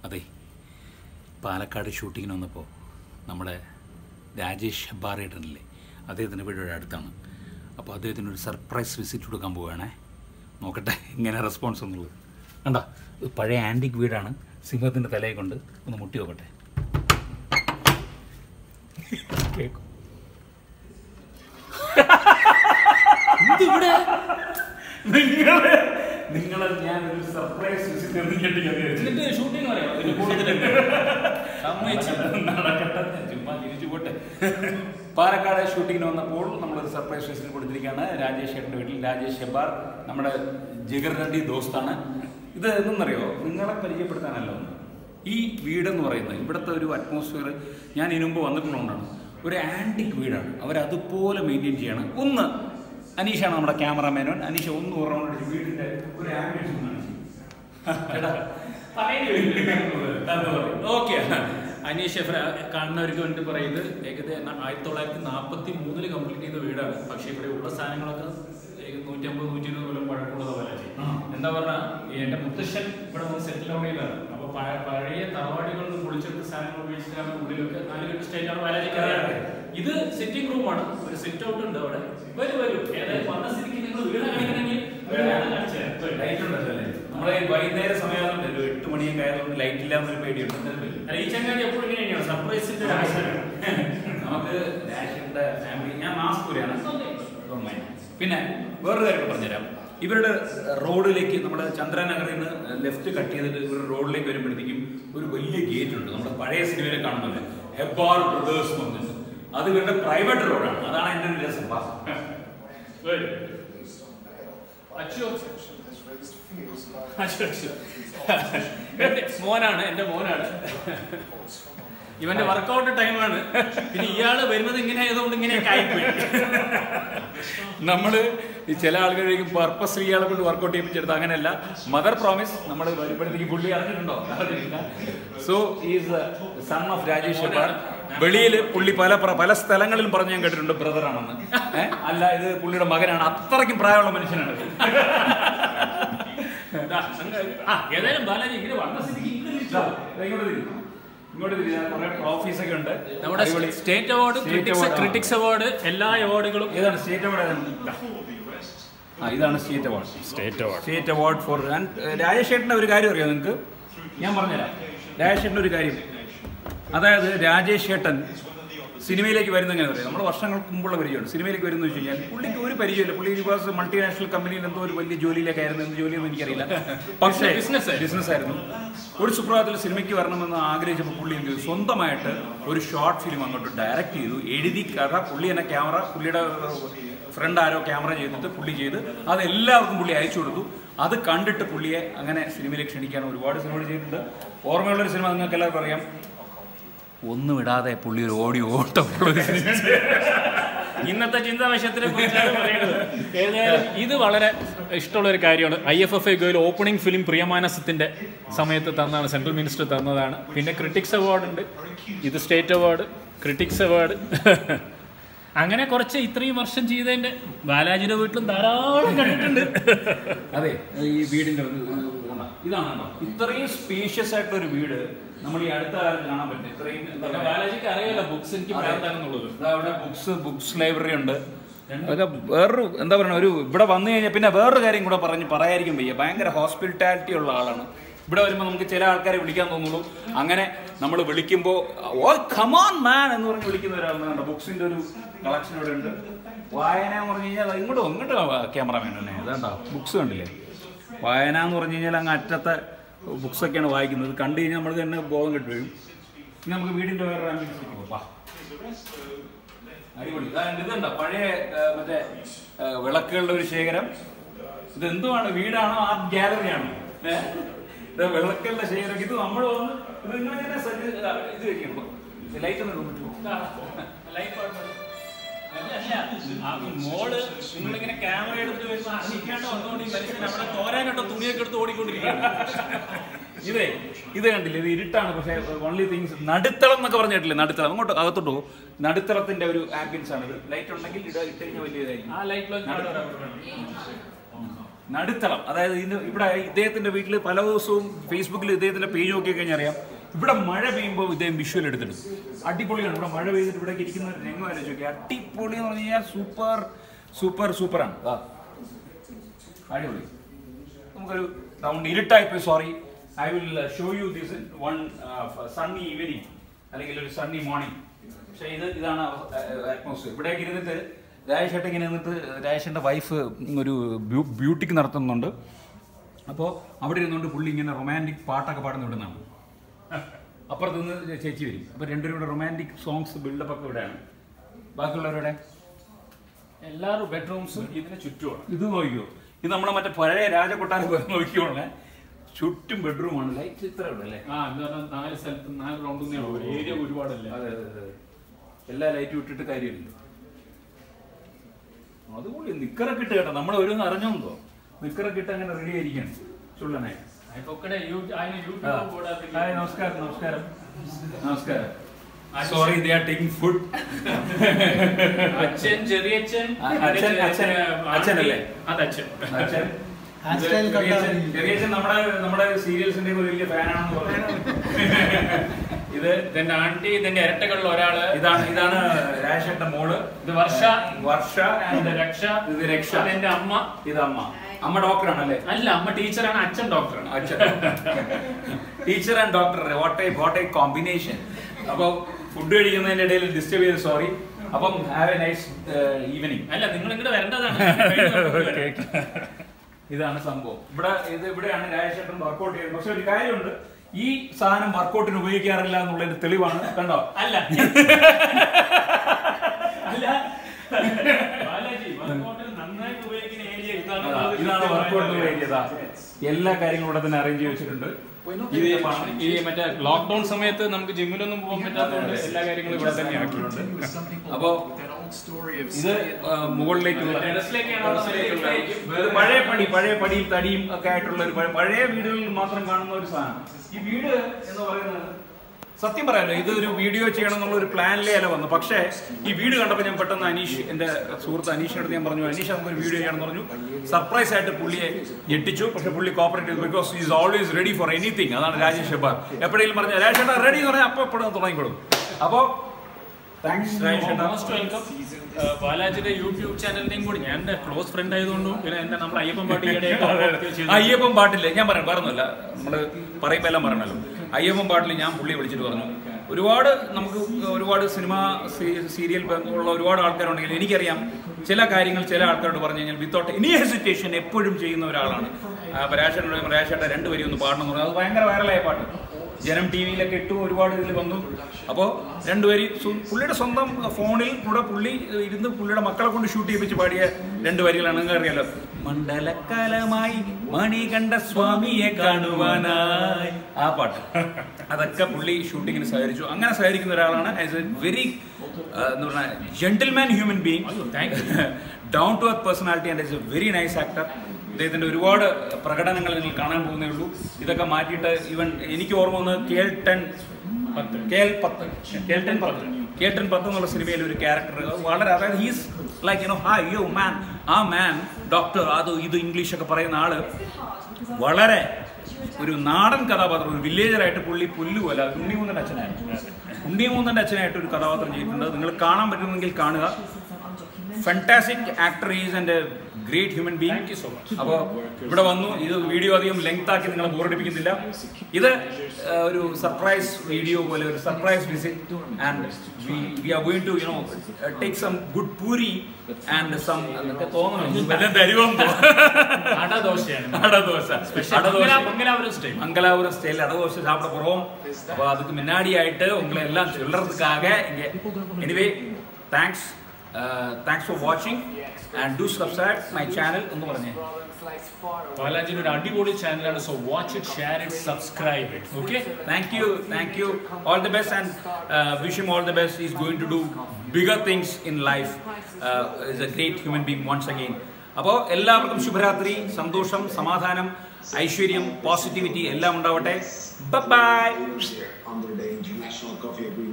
അതെ പാലക്കാട് ഷൂട്ടിങ്ങിന് വന്നപ്പോൾ നമ്മുടെ രാജേഷ് ഹെബ്ബാറേട്ടനില്ലേ അദ്ദേഹത്തിൻ്റെ വീട് ഇവിടെ അടുത്താണ് അപ്പോൾ അദ്ദേഹത്തിന് ഒരു സർപ്രൈസ് വിസിറ്റ് കൊടുക്കാൻ പോവുകയാണേ നോക്കട്ടെ ഇങ്ങനെ റെസ്പോൺസ് എന്നുള്ളത് കണ്ട ഇത് പഴയ ആൻറ്റിക് വീടാണ് സിംഹത്തിൻ്റെ തലയെ കൊണ്ട് ഒന്ന് മുട്ടി നോക്കട്ടെ കേൾക്കും നിങ്ങളെ നിങ്ങളെ ഞാൻ ഒരു സർപ്രൈസ് വിസിറ്റ് എന്നിട്ട് ഷൂട്ടിംഗ് പറയാം ഇതിന് കൂടുതലുണ്ട് സമ്മതിച്ചു നടക്കട്ടെ ചുമ്മാ തിരിച്ചു പോട്ടെ പാലക്കാട് ഷൂട്ടിങ്ങിന് വന്നപ്പോൾ നമ്മളൊരു സർപ്രൈസ് വിസിറ്റ് കൊടുത്തിരിക്കുകയാണ് രാജേഷ് ചേട്ടൻ്റെ വീട്ടിൽ രാജേഷ് ഹെബ്ബാർ നമ്മുടെ ജിഗർ റെഡ്ഡി ദോസ്താണ് ഇത് എന്തെന്നറിയോ നിങ്ങളെ പരിചയപ്പെടുത്താനല്ല ഒന്ന് ഈ വീടെന്ന് പറയുന്നത് ഇവിടുത്തെ ഒരു അറ്റ്മോസ്ഫിയർ ഞാൻ ഇതിനു മുമ്പ് വന്നിട്ടുള്ളതുകൊണ്ടാണ് ഒരു ആൻറ്റിക് വീടാണ് അവരതുപോലെ മെയിൻറ്റെയിൻ ചെയ്യണം ഒന്ന് അനീഷാണ് നമ്മുടെ ക്യാമറാമാനോൻ അനീഷ ഒന്ന് ഓർമ്മ വീടിൻ്റെ ഒരു ആംബിയൻസ് ഒന്ന് കാണിച്ച്. എടാ, ഓക്കെ അനീഷ് ഫ്ര- കാണുന്നവർക്ക് വേണ്ടി പറയുന്നത് ഏകദേശം ആയിരത്തി തൊള്ളായിരത്തി നാൽപ്പത്തി മൂന്നില് കംപ്ലീറ്റ് ചെയ്ത വീടാണ് പക്ഷെ ഇവിടെ ഉള്ള സാധനങ്ങളൊക്കെ നൂറ്റി അമ്പത് നൂറ്റി ഇരുപത് കൊല്ലം പഴക്കമുള്ളത് പോലെ ആ. എന്താ പറഞ്ഞാ എന്റെ മുത്തശ്ശൻ ഇവിടെ വന്ന് സെറ്റിൽ ഡൗൺ ചെയ്തതാണ് അപ്പൊ പ- പഴയ തറവാടികളിൽ നിന്ന് പൊളിച്ചെടുത്ത സാധനങ്ങൾ ഉപയോഗിച്ചിട്ടാണ് ഉള്ളിലൊക്കെ നാലുകെട്ട് സ്റ്റൈലാണ് ബാലാജിക്ക് അറിയാം ഇത് സിറ്റിംഗ് റൂമാണ് ഒരു സിറ്റ് ഔട്ട് ഉണ്ട് അവിടെ വരൂ വരൂ ഏതായാലും വന്ന സ്ഥിതിക്ക് നിങ്ങൾ വീട് കാണിക്കണമെങ്കിൽ വീട് ഞാൻ കാണിച്ചു തരാം. വരൂ. ലൈറ്റ് ഉണ്ടല്ലോ അല്ലേ നമ്മളെ വൈകുന്നേര സമയമാകുന്നുണ്ട് ഒരു എട്ട് മണിയൊക്കെ ആയതുകൊണ്ട് ലൈറ്റ് ഇല്ലാന്നൊരു പേടിയുണ്ട് അല്ല, ഈ ചങ്ങാതി എപ്പോഴും ഇങ്ങനെയാണ് സർപ്രൈസിന്റെ ഒരു ആശയാണ് നമുക്ക് ഡാഷിന്റെ ഫാമിലി ഞാൻ മാസ്പൂരാണ് പിന്നെ വേറൊരു കാര്യം പറഞ്ഞുതരാം ഇവരുടെ റോഡിലേക്ക് നമ്മുടെ ചന്ദ്രനഗറിൽ നിന്ന് ലെഫ്റ്റ് കട്ട് ചെയ്തിട്ട് ഇവരുടെ റോഡിലേക്ക് വരുമ്പോഴത്തേക്കും ഒരു വലിയ ഗേറ്റ് ഉണ്ട് നമ്മുടെ പഴയ സിനിമയിൽ കാണുന്നില്ല ഹെബാർ ബ്രദേഴ്സ് എന്ന് പറഞ്ഞിട്ട് അത് ഇവരുടെ പ്രൈവറ്റ് റോഡാണ് അതാണ് എൻ്റെ ഒരു രസം വാ. വരൂ. അച്ചു അച്ചു, അച്ചു. എന്റെ മോനാണ് എന്റെ മോനാണ് ഇവന്റെ വർക്കൗട്ട് ടൈമാണ് പിന്നെ ഇയാള് വരുന്നത് ഇങ്ങനെ ആയതുകൊണ്ട് ഇങ്ങനെയൊക്കെ ആയിപ്പോയി നമ്മള് ഈ ചില ആളുകളിലേക്ക് പർപ്പസ് ഇയാളെ കൊണ്ട് വർക്കൗട്ട് ചെയ്യിപ്പിച്ചെടുത്ത് അങ്ങനെയല്ല മദർ പ്രോമിസ് നമ്മൾ വരുമ്പോഴത്തേക്ക് പുള്ളി അറിഞ്ഞിട്ടുണ്ടോ അറിഞ്ഞിട്ടില്ല so is son of Rajesh Hebbar വെളിയിൽ പുള്ളി പല പ്ര- പല സ്ഥലങ്ങളിലും പറഞ്ഞ് ഞാൻ കേട്ടിട്ടുണ്ട് ബ്രദർ ആണെന്ന് ഏ? അല്ല ഇത് പുള്ളിയുടെ മകനാണ് അത്രയ്ക്കും പ്രായമുള്ള മനുഷ്യനാണ് ദാ, അങ്ങ് ആ ഏതായാലും ബാലാജി ഇങ്ങനെ വന്ന സ്ഥിതിക്ക് ഇങ്ങനെ ഇതാ, ഇരിച്ചോ. ദാ ഇങ്ങോട്ട് തിരി. ഇങ്ങോട്ട് തിരി. ഞാൻ കുറെ ട്രോഫീസ് ഒക്കെ ഉണ്ട് നമ്മുടെ അടിപൊളി. State award State critics award ആ. ക്രിട്ടിക്സ് അവാർഡ് എല്ലാ അവാർഡുകളും ഏതാണ് സ്റ്റേറ്റ് അവാർഡ് ആ ഇതാണ് state award state award state award for Rajesh ചേട്ടൻ്റെ ഒരു കാര്യം അറിയാം നിങ്ങൾക്ക് ഞാൻ പറഞ്ഞുതരാം രാജേഷ് ചേട്ടൻ്റെ ഒരു കാര്യം അതായത് രാജേഷ് ചേട്ടൻ സിനിമയിലേക്ക് വരുന്ന എങ്ങനെ പറയാം നമ്മൾ വർഷങ്ങൾക്ക് മുമ്പുള്ള പരിചയമാണ് സിനിമയിലേക്ക് വരുന്ന വെച്ച് കഴിഞ്ഞാൽ പുള്ളിക്ക് ഒരു പരിചയമില്ല പുള്ളി ഒരുപാട് മൾട്ടിനാഷണൽ കമ്പനിയിൽ എന്തോ ഒരു വലിയ ജോലിയിലേക്കായിരുന്നു എന്ത് ജോലിയൊന്നും എനിക്കറിയില്ല പക്ഷേ Business ആയിരുന്നു. ബിസിനസ് ആയിരുന്നു ഒരു സുപ്രഭാതത്തിൽ സിനിമയ്ക്ക് വരണമെന്ന് ആഗ്രഹിച്ചപ്പോൾ പുള്ളി എന്ത് ചെയ്തു? സ്വന്തമായിട്ട് ഒരു ഷോർട്ട് ഫിലിം അങ്ങോട്ട് ഡയറക്റ്റ് ചെയ്തു എഴുതി കഥ പുള്ളി തന്നെ ക്യാമറ പുള്ളിയുടെ ഫ്രണ്ട് ആരോ ക്യാമറ ചെയ്തിട്ട് പുള്ളി ചെയ്ത് അത് എല്ലാവർക്കും പുള്ളി അയച്ചു കൊടുത്തു അത് കണ്ടിട്ട് പുള്ളിയെ അങ്ങനെ സിനിമയിലേക്ക് ക്ഷണിക്കാൻ ഒരുപാട് സിനിമകൾ ചെയ്തിട്ടുണ്ട് ഓർമ്മയുള്ളൊരു സിനിമ നിങ്ങൾക്ക് എല്ലാവർക്കും അറിയാം ഒന്നും ഇടാതെ പുള്ളി ഒരു ഓടി ഓട്ടമുള്ള ഒരു സിനിമ ഇന്നത്തെ ചിന്താവിഷയത്തിനെ കുറിച്ചാണ് പറയുന്നത് ഏതായാലും ഇത് വളരെ ഇഷ്ടമുള്ള ഒരു കാര്യമാണ് ഐ എഫ് എഫ് ഐ ഗോയിൽ ഓപ്പണിംഗ് ഫിലിം പ്രിയമാനസത്തിന്റെ സമയത്ത് തന്നതാണ് സെൻട്രൽ മിനിസ്റ്റർ തന്നതാണ് പിന്നെ ക്രിട്ടിക്സ് അവാർഡ് ഉണ്ട് ഇത് സ്റ്റേറ്റ് അവാർഡ് ക്രിട്ടിക്സ് അവാർഡ് അങ്ങനെ കുറച്ച് ഇത്രയും വർഷം ചെയ്തതിന്റെ ബാലാജിയുടെ വീട്ടിലും ധാരാളം കണ്ടിട്ടുണ്ട് അതെ ഈ വീടിന്റെ ഒരു ഒരു ഗുണം. ഇതാണ് കേട്ടോ ഇത്രയും സ്പേഷ്യസ് ആയിട്ടുള്ള ഒരു വീട് നമ്മൾ ഈ അടുത്ത കാലത്ത് കാണാൻ പറ്റും ഇത്രയും എന്താ പിന്നെ പറയാ, ബാലാജിക്ക് അറിയാലോ ബുക്സ് എനിക്ക് പ്രാന്താണെന്നുള്ളത് ദാ അവിടെ ബുക്സ് ബുക്സ് ലൈബ്രറി ഉണ്ട് അതൊക്കെ വേറൊരു എന്താ പറയുക ഒരു ഇവിടെ വന്നു കഴിഞ്ഞാൽ പിന്നെ വേറൊരു കാര്യം കൂടെ പറഞ്ഞ് പറയായിരിക്കും വയ്യ ഭയങ്കര ഹോസ്പിറ്റാലിറ്റി ഉള്ള ആളാണ് ഇവിടെ വരുമ്പോൾ നമുക്ക് ചില ആൾക്കാരെ വിളിക്കാൻ തോന്നുള്ളൂ അങ്ങനെ നമ്മൾ വിളിക്കുമ്പോൾ ഓ ഖമാൻ മാൻ എന്ന് പറഞ്ഞ് വിളിക്കുന്ന ഒരാളുണ്ട് ബുക്സിന്റെ ഒരു കളക്ഷൻ ഇവിടെ ഉണ്ട് വായന എന്ന് പറഞ്ഞു കഴിഞ്ഞാൽ ഇങ്ങോട്ട് ഇങ്ങോട്ട് ക്യാമറമാൻ തന്നെ അതാണ്ടാ ബുക്സ് കണ്ടില്ലേ വായന എന്ന് പറഞ്ഞു കഴിഞ്ഞാൽ അങ്ങ് അറ്റത്തെ ബുക്സൊക്കെയാണ് വായിക്കുന്നത് കണ്ടു കഴിഞ്ഞാൽ നമ്മൾ തന്നെ ബോധം കിട്ടുകയും ഇനി നമുക്ക് വീടിന്റെ വേറെ ആംബിയൻസിലേക്ക് പോകാം അടിപൊളി ഇതാ ഇതുണ്ടോ പഴയ ആ, മറ്റേ ആ, വിളക്കുകളുടെ ഒരു ശേഖരം ഇത് എന്തുവാണ് വീടാണോ ആർട്ട് ഗാലറിയാണോ ഏ? ഇത് വിളക്കുകളുടെ ശേഖരം ഇത് നമ്മൾ വന്ന് ഇത് ഇങ്ങനെ സജ്ജ ആ, ഇത് വെക്കണം ലൈറ്റ് ഒന്ന് ഇടാൻ പറ്റുമോ മോള് നിങ്ങളിങ്ങനെ ക്യാമറ എടുത്ത് വരുമ്പോ അറിയിക്കാണ്ട് വന്നുകൊണ്ട് ഈ മനുഷ്യൻ അവിടെ തോരാനായിട്ടോ തുണിയൊക്കെ എടുത്ത് ഓടിക്കൊണ്ടിരിക്കുകയാണ് ഇതേ ഇത് കണ്ടില്ലേ ഇത് ഇരുട്ടാണ് പക്ഷേ ഓൺലി തിങ്സ് നടുത്തളം എന്നൊക്കെ പറഞ്ഞിട്ടില്ലേ നടുത്തളം അങ്ങോട്ട് അകത്തോട്ട് പോകും നടുത്തളത്തിന്റെ ഒരു ആംബിയൻസ് ആണ് ഇത് ലൈറ്റ് ഉണ്ടെങ്കിൽ ഇട ഇട്ട് കഴിഞ്ഞാൽ വലിയ ഇതായിരിക്കും ആ ലൈറ്റിലോ നടുത്തളം അതായത് ഇതിന്റെ ഇവിടെ ഇദ്ദേഹത്തിന്റെ വീട്ടിൽ പല ദിവസവും ഫേസ്ബുക്കിൽ ഇദ്ദേഹത്തിന്റെ പേജ് നോക്കി കഴിഞ്ഞാൽ അറിയാം ഇവിടെ മഴ പെയ്യുമ്പോൾ ഇദ്ദേഹം വിഷ്വൽ എടുത്തിടും അടിപൊളിയാണ് ഇവിടെ മഴ പെയ്തിട്ട് ഇവിടെ ഇരിക്കുന്ന ഒരു രംഗം ആലോചിച്ച് നോക്കി അടിപൊളി എന്ന് പറഞ്ഞു കഴിഞ്ഞാൽ സൂപ്പർ സൂപ്പർ സൂപ്പറാണ് ആ അടിപൊളി നമുക്കൊരു റൗണ്ട് ഇരുട്ടായിപ്പോയി sorry I will show you this one sunny evening അല്ലെങ്കിൽ ഒരു സണ്ണി മോർണിംഗ് പക്ഷേ ഇത് ഇതാണ് അറ്റ്മോസ്ഫിയർ ഇവിടേക്ക് ഇരുന്നിട്ട് രാജേഷേട്ടൻ ഇങ്ങനെ നിന്നിട്ട് രാജേഷൻ്റെ വൈഫ് ഒരു ബ്യൂട്ടിക്ക് നടത്തുന്നുണ്ട് അപ്പോൾ അവിടെ ഇരുന്നുകൊണ്ട് പുള്ളി ഇങ്ങനെ റൊമാൻറ്റിക് പാട്ടൊക്കെ പാടുന്ന ഇവിടുന്നാണ് അപ്പുറത്ത് നിന്ന് ചേച്ചി വരും അപ്പോൾ രണ്ടുപേരും കൂടെ റൊമാൻറ്റിക് സോങ്സ് ബിൽഡപ്പ് ഒക്കെ ഇവിടെയാണ് ബാക്കിയുള്ളവരുടെ എല്ലാവരും ബെഡ്റൂംസും ഇതിന് ചുറ്റുമാണ് ഇത് നോക്കിയോ ഇത് നമ്മളെ മറ്റേ പഴയ രാജകൊട്ടാരം പോലെ നോക്കിയോളെ ചുറ്റും ബെഡ്റൂമാണ് ലൈറ്റ് ഇത്ര ഉണ്ടല്ലേ ആ എന്ന് പറഞ്ഞാൽ നാല് സ്ഥലത്ത് നാല് റൗണ്ട് ഏരിയ ഒരുപാടല്ലേ അതെ അതെ അതെ എല്ലാ ലൈറ്റും ഇട്ടിട്ട് കാര്യമില്ല അതുകൊണ്ട് നിക്കറൊക്കെ ഇട്ട് കേട്ടോ നമ്മൾ ഒരു അറിഞ്ഞോന്തോ നിക്കറൊക്കെ ഇട്ട് അങ്ങനെ റെഡി ആയിരിക്കണം ചുള്ളനായി ഒക്കടെ ఆయన ആ. യൂട്യൂബ് కూడా ഹായ് നമസ്കാരം നമസ്കാരം നമസ്കാരം sorry they are taking food അച്ഛൻ ചെറിയച്ഛൻ അ- അച്ഛൻ- അച്ഛൻ- അച്ഛനല്ലേ? അത് അച്ഛൻ അച്ഛൻ Hair style കണ്ടാ ചെറിയച്ഛൻ- മതി. ചെറിയച്ഛൻ നമ്മുടെ നമ്മുടെ സീരിയൽസിന്റെ ഒരു വലിയ ഫാനാണെന്ന് പറഞ്ഞു ഇത് ഇതെന്റെ ആന്റി ഇതിന്റെ ഇരട്ടകളിൽ ഒരാള് ഇതാണ് ഇതാണ് രാജേഷന്റെ മോള് ഇത് വർഷ വർഷ ഇത് and രക്ഷ ഇത് രക്ഷ അതെന്റെ അമ്മ ഇത് അമ്മ അമ്മ ഡോക്ടറാണല്ലേ അല്ല അമ്മ ടീച്ചറാണ് അച്ഛൻ ഡോക്ടറാണ് teacher and doctor what I what I combination അപ്പോൾ ഫുഡ് കഴിക്കുന്നതിന്റെ ഇടയിൽ ഡിസ്റ്റർബ് ചെയ്ത് സോറി അപ്പം ഹാവ് എ നൈസ് ഈവനിങ് അല്ല നിങ്ങൾ ഇങ്ങോട്ട് വരേണ്ടതാണ് ഇതാണ് സംഭവം ഇവിടെ ഇത് ഇവിടെയാണ് രാജേഷേട്ടൻ വർക്കൗട്ട് ചെയ്യുന്നത് പക്ഷെ ഒരു കാര്യമുണ്ട് ഈ സാധനം വർക്കൗട്ടിന് ഉപയോഗിക്കാറില്ല എന്നുള്ളതിന്റെ തെളിവാണ് കണ്ടോ അല്ല അല്ല ബാലാജി വർക്കൗട്ടിൽ നന്നായിട്ട് ഉപയോഗിക്കുന്ന ഏരിയ ഇതാണ് അതാ, ഇതാണ് വർക്കൗട്ട് ഏരിയ എല്ലാ കാര്യങ്ങളും ഇവിടെ തന്നെ അറേഞ്ച് ചെയ്ത് വെച്ചിട്ടുണ്ട് ഇത് ഈ മറ്റേ ലോക്ക്ഡൌൺ സമയത്ത് നമുക്ക് ജിമ്മിലൊന്നും പോകാൻ പറ്റാത്തതുകൊണ്ട് എല്ലാ കാര്യങ്ങളും ഇവിടെ തന്നെ ആക്കിയിട്ടുണ്ട് അപ്പോ ഇത് ആ, മുകളിലേക്കുള്ള ടെറസിലേക്കാണോ അതോ ടെറസിലേക്കുള്ള- ഇത് പഴയ പടി പഴയ പടിയും തടിയും ഒക്കെ ആയിട്ടുള്ള ഒരു പഴയ- പഴയ വീടുകളിൽ മാത്രം കാണുന്ന ഒരു സാധനം ഈ വീട് എന്ന് പറയുന്നത് സത്യം പറയാലോ ഇത് ഒരു വീഡിയോ ചെയ്യണം എന്നുള്ള ഒരു പ്ലാനിലേ അല്ല വന്നു പക്ഷേ ഈ വീട് കണ്ടപ്പോൾ ഞാൻ പെട്ടെന്ന് അനീഷ് എന്റെ സുഹൃത്ത് അനീഷിനടുത്ത് ഞാൻ പറഞ്ഞു അനീഷ് നമുക്ക് ഒരു വീഡിയോ ചെയ്യണം പറഞ്ഞു സർപ്രൈസ് ആയിട്ട് പുള്ളിയെ ഞെട്ടിച്ചു പക്ഷെ പുള്ളി കോപ്പറേറ്റ് ചെയ്തു because is always ready for anything അതാണ് രാജേഷ് ഹെബാർ എപ്പോഴെങ്കിലും പറഞ്ഞ രാജേഷ് ഏട്ടാ റെഡി എന്ന് പറഞ്ഞാൽ അപ്പോൾ എപ്പോഴും തുടങ്ങിക്കൊടുക്കും അപ്പോൾ താങ്ക്സ് രാജേഷ് ഏട്ടാ മോസ്റ്റ് വെൽക്കം ബാലാജിയുടെ യൂട്യൂബ് ചാനലിന്റെയും കൂടി ഞാൻ എന്റെ ക്ലോസ് ഫ്രണ്ട് ആയതുകൊണ്ടും പിന്നെ എന്റെ നമ്മുടെ അയ്യപ്പൻ പാട്ടിയുടെ അയ്യപ്പൻ പാട്ടില്ലേ ഞാൻ പറയാം പറഞ്ഞല്ല നമ്മള് പറയുമ്പോ എല്ലാം പറഞ്ഞല്ലോ അയ്യപ്പൻ പാട്ടിൽ ഞാൻ പുള്ളിയെ വിളിച്ചിട്ട് പറഞ്ഞു ഒരുപാട് നമുക്ക് ഒരുപാട് സിനിമ സീരിയൽ ഉള്ള ഒരുപാട് ആൾക്കാരുണ്ടെങ്കിൽ എനിക്കറിയാം ചില കാര്യങ്ങൾ ചില ആൾക്കാരോട് പറഞ്ഞു കഴിഞ്ഞാൽ വിത്തൗട്ട് എനി ഹെസിറ്റേഷൻ എപ്പോഴും ചെയ്യുന്ന ഒരാളാണ് രാഷേട്ടനോട് രാഷേട്ട രണ്ടുപേരും ഒന്ന് പാടണം എന്ന് പറഞ്ഞു അത് ഭയങ്കര വൈറലായ പാട്ട് ജനം ടി വിയിലൊക്കെ ഇട്ടു ഒരുപാട് ഇതിൽ വന്നു അപ്പോൾ രണ്ടുപേരും സു- പുള്ളിയുടെ സ്വന്തം ഫോണിൽ കൂടെ പുള്ളി ഇരുന്ന് പുള്ളിയുടെ മക്കളെ കൊണ്ട് ഷൂട്ട് ചെയ്യിപ്പിച്ച് പാടിയ രണ്ട് വരികളാണ് നിങ്ങൾക്ക് അറിയാലോ മണ്ഡലക്കാലമായി മണികണ്ഠ സ്വാമിയെ കാണുവാനായി ആ പാട്ട് അതൊക്കെ പുള്ളി ഷൂട്ടിങ്ങിന് സഹകരിച്ചു അങ്ങനെ സഹകരിക്കുന്ന ഒരാളാണ് ആസ് എ വെരി എന്ന് പറഞ്ഞാൽ gentleman human being thank down to earth personality and is a very nice actor ഇദ്ദേഹത്തിന്റെ ഒരുപാട് പ്രകടനങ്ങൾ നിങ്ങൾ കാണാൻ പോകുന്നേ ഉള്ളൂ ഇതൊക്കെ മാറ്റിയിട്ട് ഈവൻ എനിക്ക് ഓർമ്മ വന്നത് കേൾട്ടൺ പത്ത് കേൾ പത്ത് കേൾട്ടൺ പത്ത് കേൾട്ടൺ പത്ത് എന്നുള്ള സിനിമയിൽ ഒരു ക്യാരക്ടർ വളരെ അതായത് ഹീസ് ലൈക്ക് യുനോ ഹാ യോ മാൻ ആ മാൻ ഡോക്ടർ അത് ഇത് ഇംഗ്ലീഷ് ഒക്കെ പറയുന്ന ആള് വളരെ ഒരു നാടൻ കഥാപാത്രം ഒരു വില്ലേജറായിട്ട് പുള്ളി പുല്ലുപോലെ ഉണ്ണിമൂന്നന്റെ അച്ഛനായിരുന്നു ഉണ്ണിമൂന്നന്റെ അച്ഛനായിട്ട് ഒരു കഥാപാത്രം ചെയ്തിട്ടുണ്ട് നിങ്ങൾ കാണാൻ പറ്റുമെങ്കിൽ കാണുക fantastic actor is and great human being അപ്പോൾ ഇവിടെ വന്നു ഇത് വീഡിയോ അധികം ലെങ്ത് ആക്കി നിങ്ങളെ ബോറടിപ്പിക്കുന്നില്ല ഇത് ആ, ഒരു സർപ്രൈസ് വീഡിയോ പോലെ ഒരു surprise visit and we are going to you know take some good puri and some എന്നൊക്കെ തോന്നുന്നു വല്ല തരുമെന്ന് അടദോശയാണ് അടദോശ അടദോശ മംഗലാപുരം സ്റ്റൈൽ மங்களாபுரம் ஸ்டைல் அடதோஷம் சாப்பிட போறோம் அப்போ அதுக்கு முன்னாடி ஆயிட்டு உங்களை எல்லாம் சொல்றதுக்காக இங்க எனிவே தேங்க்ஸ் தேங்க்ஸ் ஃபார் வாட்சிங் and do subscribe my channel എന്ന് പറഞ്ഞേ ബാലാജിയുടെ ഒരു അടിപൊളി ചാനലാണ് so watch it share it subscribe it okay thank you thank you all the best and wish him all the best is going to do bigger things in life is a great human being once again അപ്പോൾ എല്ലാവർക്കും ശുഭരാത്രി സന്തോഷം സമാധാനം ഐശ്വര്യം positivity എല്ലാം ഉണ്ടാവട്ടെ bye under the International Coffee Agreement.